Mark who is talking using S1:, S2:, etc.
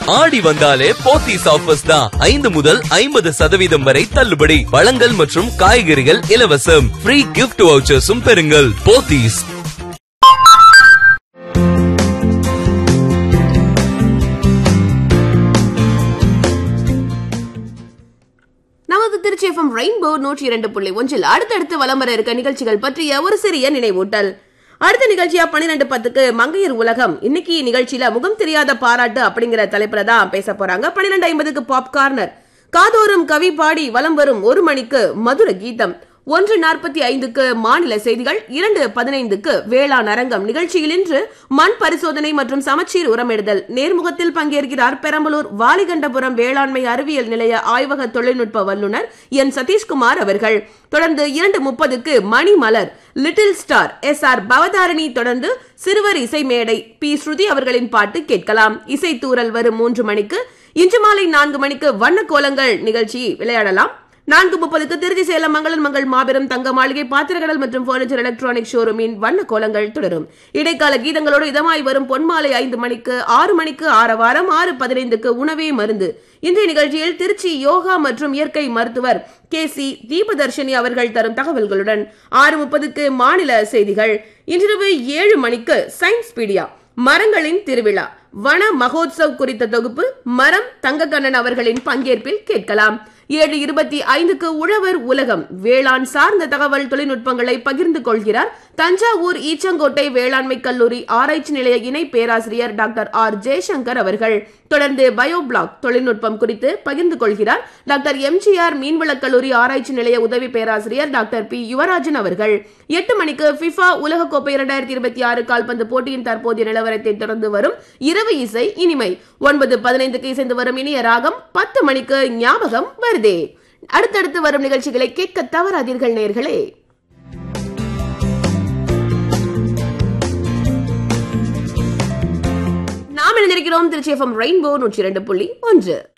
S1: ஆடி வந்தாலே போத்தீஸ் ஆஃபர்ஸ் தான் ஐந்து முதல் ஐம்பது சதவீதம் வரை தள்ளுபடி பழங்கள் மற்றும் காய்கறிகள் இலவசம் ஃப்ரீ கிஃப்ட் வவுச்சர்ஸும் பெறுங்கள் போத்தீஸ்
S2: நமது திருச்சி எஃப்எம் ரெயின்போ நூற்றி இரண்டு புள்ளி ஒன்றில் அடுத்தடுத்து வலம் வர இருக்க நிகழ்ச்சிகள் பற்றிய ஒரு சிறிய நினைவூட்டல் அடுத்த நிகழ்ச்சியா பன்னிரெண்டு பத்துக்கு மங்கையர் உலகம் இன்னைக்கு நிகழ்ச்சியில முகம் தெரியாத பாராட்டு அப்படிங்கிற தலைப்புல தான் பேச போறாங்க பன்னிரெண்டு ஐம்பதுக்கு பாப் கார்னர் காதோறும் கவி பாடி வலம் வரும் ஒரு மணிக்கு மதுர கீதம் ஒன்று நாற்பத்தி ஐந்துக்கு மாநில செய்திகள் இரண்டு பதினைந்துக்கு வேளாண் அரங்கம் நிகழ்ச்சியில் இன்று மண் பரிசோதனை மற்றும் சமச்சீர் உரமிடுதல் நேர்முகத்தில் பங்கேற்கிறார் பெரம்பலூர் வாலிகண்டபுரம் வேளாண்மை அறிவியல் நிலைய ஆய்வக தொழில்நுட்ப வல்லுநர் என் சதீஷ்குமார் அவர்கள் தொடர்ந்து இரண்டு முப்பதுக்கு Manimalar little star S R Bhavatharani தொடர்ந்து சிறுவர் இசை மேடை பி ஸ்ருதி அவர்களின் பாட்டு கேட்கலாம் இசை தூரல் வரும் மூன்று மணிக்கு இன்று மாலை நான்கு மணிக்கு வண்ண கோலங்கள் நிகழ்ச்சி விளையாடலாம் நான்கு முப்பதுக்கு திருச்சி சேலம் மங்களன் மங்கள் மாபெரும் தங்க மாளிகை பாத்திரக்கடல் மற்றும் பர்னிச்சர் எலக்ட்ரானிக் ஷோரூமின் வண்ண கோலங்கள் தொடரும் இடைக்கால கீதங்களோடு இதமாய் வரும் பொன்மாலை ஐந்து மணிக்கு ஆறு மணிக்கு ஆரவாரம் ஆறு பதினைந்துக்கு உணவே மருந்து இன்றைய நிகழ்ச்சியில் திருச்சி யோகா மற்றும் இயற்கை மருத்துவர் கே சி தீபதர்ஷினி அவர்கள் தரும் தகவல்களுடன் ஆறு முப்பதுக்கு மாநில செய்திகள் இன்றிரவு ஏழு மணிக்கு சயின்ஸ் பீடியா மரங்களின் திருவிழா வன மகோத்சவ் குறித்த தொகுப்பு மரம் தங்கக்கண்ணன் அவர்களின் பங்கேற்பில் கேட்கலாம் ஏழு இருபத்தி ஐந்துக்கு உழவர் உலகம் வேளாண் சார்ந்த தகவல் தொழில்நுட்பங்களை பகிர்ந்து கொள்கிறார் தஞ்சாவூர் ஈச்சங்கோட்டை வேளாண்மை கல்லூரி ஆராய்ச்சி நிலைய இணை பேராசிரியர் டாக்டர் ஆர் ஜெய்சங்கர் அவர்கள் தொடர்ந்து பயோ பிளாக் தொழில்நுட்பம் குறித்து பகிர்ந்து கொள்கிறார் டாக்டர் எம்ஜிஆர் மீன்வளக் கல்லூரி ஆராய்ச்சி நிலைய உதவி பேராசிரியர் டாக்டர் பி யுவராஜன் அவர்கள் எட்டு மணிக்கு ஃபிஃபா உலகக்கோப்பை இரண்டாயிரத்தி இருபத்தி ஆறு கால்பந்து போட்டியின் தற்போதைய நிலவரத்தை தொடர்ந்து வரும் இரவு இசை இனிமை ஒன்பது பதினைந்துக்கு இசைந்து வரும் இனிய ராகம் பத்து மணிக்கு ஞாபகம் வருதே அடுத்தடுத்து வரும் நிகழ்ச்சிகளை கேட்க தவறாதீர்கள் நேர்களே நாம் இணைந்திருக்கிறோம் திருச்சி எஃப்எம் ரெயின்போ நூற்றி இரண்டு புள்ளி ஒன்று